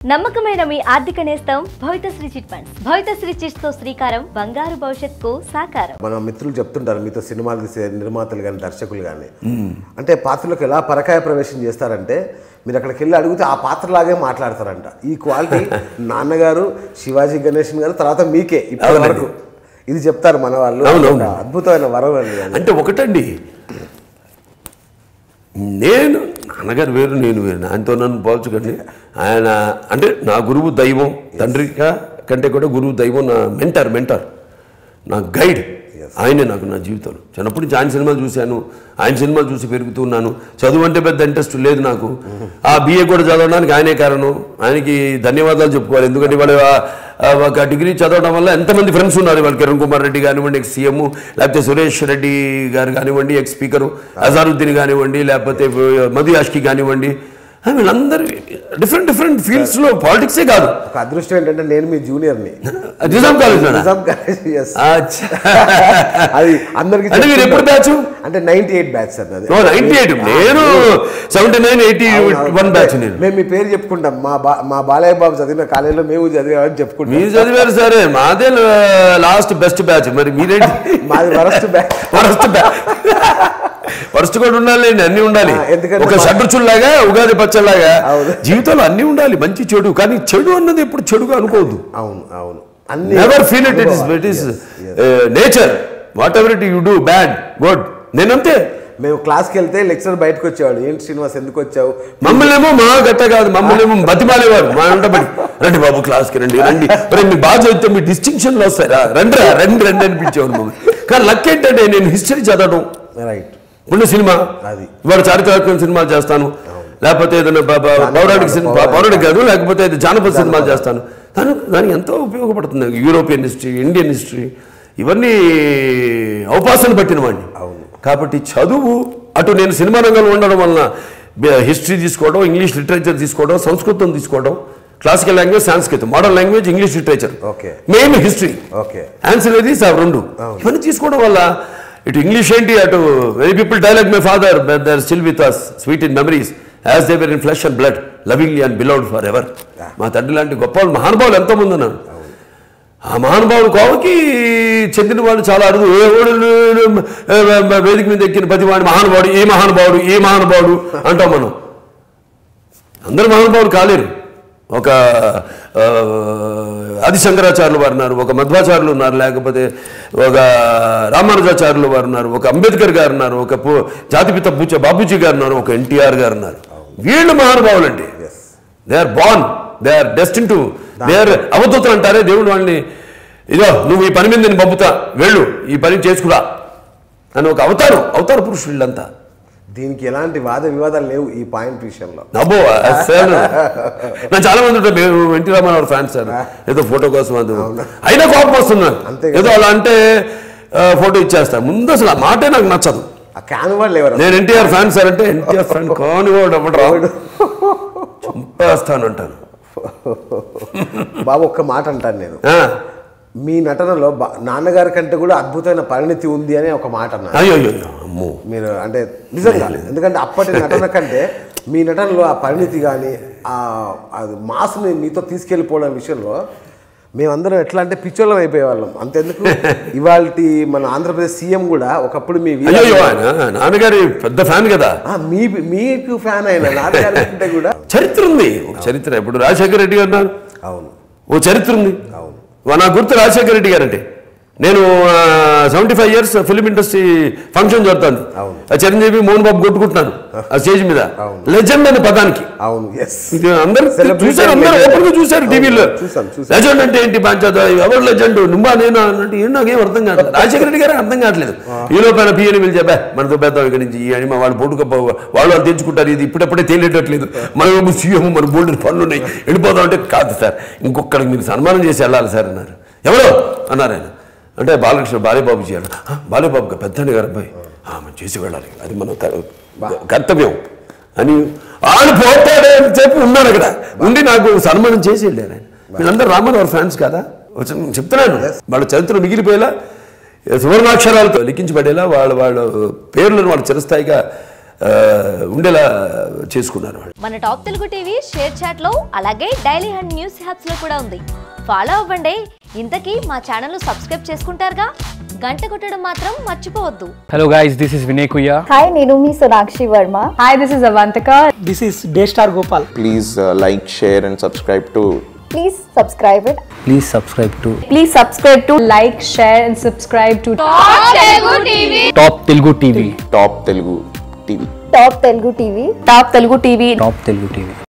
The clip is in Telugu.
నమ్మకమైన మీ ఆర్థిక నేస్తం Bhavithasri chit funds Bhavithasri chits తో శ్రీకారం బంగారు భవిష్యత్తుకు సాకారం మన మిత్రులు చెప్తుంటారు మీతో సినిమాలు తీసే నిర్మాతలు కానీ దర్శకులు కానీ అంటే పాత్రలకు ఎలా పరకాయ ప్రవేశం చేస్తారంటే మీరు అక్కడికి వెళ్ళి అడిగితే ఆ పాత్రలాగే మాట్లాడతారంట ఈ క్వాలిటీ నాన్నగారు శివాజీ గణేషన్ గారు తర్వాత మీకే ఇప్పటి అవునండి. వరకు ఇది చెప్తారు మన వాళ్ళు అవునవును. ఒక అద్భుతమైన వరం అండి అది. అంటే ఒకటండి నేను నాన్నగారు వేరు నేను వేరు ఆయనతో నన్ను పోల్చకండి ఆయన అంటే నా గురువు దైవం తండ్రిగా కంటే కూడా గురువు దైవం నా మెంటర్ మెంటర్ నా గైడ్ ఆయనే నాకు నా జీవితంలో చిన్నప్పటి నుంచి ఆయన సినిమాలు చూశాను ఆయన సినిమాలు చూసి పెరుగుతున్నాను చదువు అంటే పెద్ద ఇంట్రెస్ట్ లేదు నాకు ఆ బిఏ కూడా చదవడానికి ఆయనే కారణం ఆయనకి ధన్యవాదాలు చెప్పుకోవాలి ఎందుకంటే వాళ్ళు ఒక డిగ్రీ చదవడం వల్ల ఎంతమంది ఫ్రెండ్స్ ఉన్నారు వాళ్ళు కిరణ్ కుమార్ రెడ్డి కానివ్వండి ఎక్స్ సీఎం లేకపోతే సురేష్ రెడ్డి గారు కానివ్వండి ఎక్స్ స్పీకరు అజారుద్దీన్ కానివ్వండి లేకపోతే మధు యాష్కి కానివ్వండి ఆ, వీళ్ళందరూ డిఫరెంట్ డిఫరెంట్ ఫీల్డ్స్లో పాలిటిక్సే కాదు ఒక అదృష్టం ఏంటంటే నేను మీ జూనియర్ని Nizam college Nizam college yes. అచ్చా అది అందరికి అంటే మీరు ఎప్పుడు బ్యాచ్ అంటే నైన్టీ ఎయిట్ బ్యాచ్ సార్ అది నైన్టీ ఎయిట్ నేను seventy nine eighty one batch నేను మేము మీ పేరు చెప్పుకుంటాం మా బా మా బాలయ్య బాబు చదివిన కాలేజీలో మేము చదివామని చెప్పుకుంటాం మీరు చదివారు సరే మాదే లాస్ట్ బెస్ట్ బ్యాచ్ మరి మీరేంటి మాది worst batch worst batch worst కూడా ఉండాలి అన్ని ఉండాలి ఆ, ఎందుకంటే ఒక మా- షడ్రుచుల్లాగా ఉగాది పచ్చలాగా అవును. జీవితంలో అన్ని ఉండాలి మంచి చెడు కానీ చెడు అన్నది ఎప్పుడు చెడుగా అనుకోవద్దు అవును అవును అన్ని never feel it it is it is nature whatever it you do bad good నేనంతే మేము క్లాస్కి వెళ్తే లెక్చర్ బయటకు వచ్చేవాడు ఏంటి శ్రీనివాస్ ఎందుకు వచ్చావు మమ్మల్ని ఏమో మా గట్ట కాదు మమ్మల్ని ఏమో బతిమాలేవారు మా వెంటబడి రండి బాబు క్లాస్కి రండి రండి మరి మీ బాగా చదివితే మీ డిస్టింక్షన్లో వస్తారా రండి రా రండి రండి అనిపించేవారు మమ్మల్ని కానీ లక్ ఏంటంటే నేను హిస్టరీ చదవడం రైట్ ఉన్న సినిమా అది. ఇవాళ చారిత్రాత్మక సినిమాలు చేస్తాను లేకపోతే ఏదైనా ప- ప- పౌరాణిక సినిమా పౌరాణిక. పౌరాణిక కాదు లేకపోతే ఇది జానపద సినిమాలు చేస్తాను దాని దానికి ఎంతో ఉపయోగపడుతుంది యూరోపియన్ హిస్టరీ ఇండియన్ హిస్టరీ ఇవన్నీ అవకాశాలు పట్టిన వాడిని అవును. కాబట్టి చదువు అటు నేను సినిమా రంగంలో ఉండడం వలన హిస్టరీ తీసుకోవడం ఇంగ్లీష్ లిటరేచర్ తీసుకోవడం సంస్కృతం తీసుకోవడం క్లాసికల్ లాంగ్వేజ్ సాంస్కృతం modern language English literature Okay. Main history okay answer ఏది సార్ రెండు ఇవన్నీ తీసుకోవడం వల్ల ఇటు ఇంగ్లీష్ ఏంటి అటు very people dialogue my father there still with us sweet in memories as they were in flesh and blood lovingly and beloved forever మా తండ్రి లాంటి గొప్ప వాళ్ళు మహానుభావులు ఎంతోమంది ఉన్నారు ఆ మహానుభావుడు కోవకి చెందిన వాళ్ళు చాలా అరుదు ఏ ఓడు వేదిక మీద ఎక్కిన ప్రతి వాడి మహానుభావుడు ఏ మహానుభావుడు ఏ మహానుభావుడు అంటాం మనం అందరు మహానుభావులు కాలేరు ఒక ఆ, ఆది శంకరాచార్యులు వారు ఉన్నారు ఒక మధ్వాచార్యులు ఉన్నారు లేకపోతే ఒక రామానుజాచార్యులు వారు ఉన్నారు ఒక అంబేద్కర్ గారు ఉన్నారు ఒక పు- జాతిపిత పూచ బాబూజీ గారు ఉన్నారు ఒక ఎన్టీఆర్ గారు ఉన్నారు వీళ్ళు మహానుభావులండి they are born they are destined to they are అవధూతలు అంటారే దేవుడు వాళ్ళని ఇదో నువ్వు ఈ పని మీద నేను పంపుతా వెళ్ళు ఈ పని చేసుకురా అని ఒక అవతారం అవతార పురుషులు వీళ్ళంతా దీనికి ఎలాంటి వాద వివాదాలు లేవు ఈ పాయింట్ విషయంలో అబ్బో అసలు నా చాలా మంది ఉంటారు మేము ఎన్టీ రామారావు ఫ్యాన్స్ సార్ ఏదో ఫోటో కోసం అది అయినా కోపం వస్తున్నారు అంతే కదా. ఏదో అలా అంటే ఆ, ఫోటో ఇచ్చేస్తా ముందు అసలు ఆ మాటే నాకు నచ్చదు ఆ క్యాన్ వాళ్ళు ఎవరు నేను ఎన్టీఆర్ ఫ్యాన్ సార్ అంటే ఎన్టీఆర్ ఫ్యాన్ కాని వాడు అప్పుడు రాడు చంపేస్తాను అంటాను బాబు ఒక్క మాట అంటాను నేను ఆ, మీ నటనలో బా- నాన్నగారి కంటే కూడా అద్భుతమైన పరిణితి ఉంది అని ఒక మాట అన్నారు అయ్యో అయ్యో అయ్యో, అమ్మో మీరు అంటే నిజంగా ఎందుకంటే అప్పటి నటన కంటే మీ నటనలో ఆ పరిణితి కానీ ఆ అది మాస్ని మీతో తీసుకెళ్ళిపోవడం విషయంలో మేమందరం ఎట్లా అంటే పిచ్చోళ్ళం అయిపోయేవాళ్ళం అంతెందుకు ఇవాళ మన ఆంధ్రప్రదేశ్ సీఎం కూడా ఒకప్పుడు మీ వీర- అయ్యో ఆయన నాన్నగారి పెద్ద ఫ్యాన్ కదా ఆ, మీ మీకు ఫ్యాన్ అయిన నాన్నగారి కంటే కూడా చరిత్ర ఉంది ఒక చరిత్ర ఇప్పుడు రాజశేఖర రెడ్డి గారు ఉన్నారు అవును ఓ చరిత్ర ఉంది అవును వా- నా గుర్తు రాజశేఖర రెడ్డి గారు అంటే నేను seventy five years film industry function జరుగుతాను అవును. ఆ చిరంజీవి మోహన్ బాబు కొట్టుకుంటున్నాను ఆ స్టేజ్ మీద అవును. లెజెండ్ అనే పదానికి అవును ఎస్ ఇది అందరూ Celebrity చూసారు అందరూ legend. ఓపెన్ గా చూసారు అవును, టీవీలో చూసాం, చూసాం. లెజెండ్ అంటే ఏంటి పంచాయత్ ఎవరు లెజెండ్ నువ్వా నేను అన్నట్టు ఏం నాకేం అర్థం కావట్లేదు రాజశేఖర రెడ్డి గారు అర్థం కావట్లేదు ఈ లోపల పిఎని పిలిచి చెప్పా మనతో పెద్దాం ఇక్కడి నుంచి ఈ అని మా వాళ్ళు పోటుక వాళ్ళు వాళ్ళు తెచ్చుకుంటారు ఇది ఇప్పుడప్పుడే తేలేటట్లేదు మనం సీఎం మన బోల్డ్ పనులు ఉన్నాయి వెళ్ళిపోదాం అంటే కాదు సార్ ఇంకొకరికి మీరు సన్మానం చేసి వెళ్ళాలి సార్ అన్నారు ఎవరు అన్నారు ఆయన అంటే బాలకృష్ణ బాలేబాబుజీ అన్న "ఆ, బాలేబాబు గారు పెద్దని గారు అబ్బాయి "ఆ, మనం చేసి వెళ్ళాలి అది మన క- కర్తవ్యం అని ఆయన పోతాడే అని చెప్పి ఉన్నాడు అక్కడ ఉండి నాకు సన్మానం చేసి వెళ్ళారు ఆయన వీళ్ళందరూ రామారావు ఫ్యాన్స్ కదా వచ్చి నేను చెప్తున్నాను వాళ్ళ చరిత్ర మిగిలిపోయేలా సువర్ణాక్షరాలతో లిఖించబడేలా వాళ్ళ వాళ్ళ పేర్లను వాళ్ళు చిరస్థాయిగా ఆ, ఉండేలా చేసుకున్నారు వాళ్ళు మన top Telugu TV share chat లో అలాగే డైలీ హండ్ న్యూస్ హ్యాప్స్ లో కూడా ఉంది ఫాలో అవ్వండి ఇంతకీ మా ఛానల్ సబ్స్క్రైబ్ చేసుకుంటారుగా గంట కొట్టడం మాత్రం మర్చిపోవద్దు Hello guys, this is Vinay Kuya. Hi, నేను మీ Sonakshi Varma Hi, this is Avantika. This is Daystar Gopal. please uh, like, share, and subscribe to please subscribe it Please subscribe to Please subscribe to like, share, and subscribe to Top Telugu TV. Top Telugu TV. Top Telugu TV Top Telugu TV. Top Telugu TV.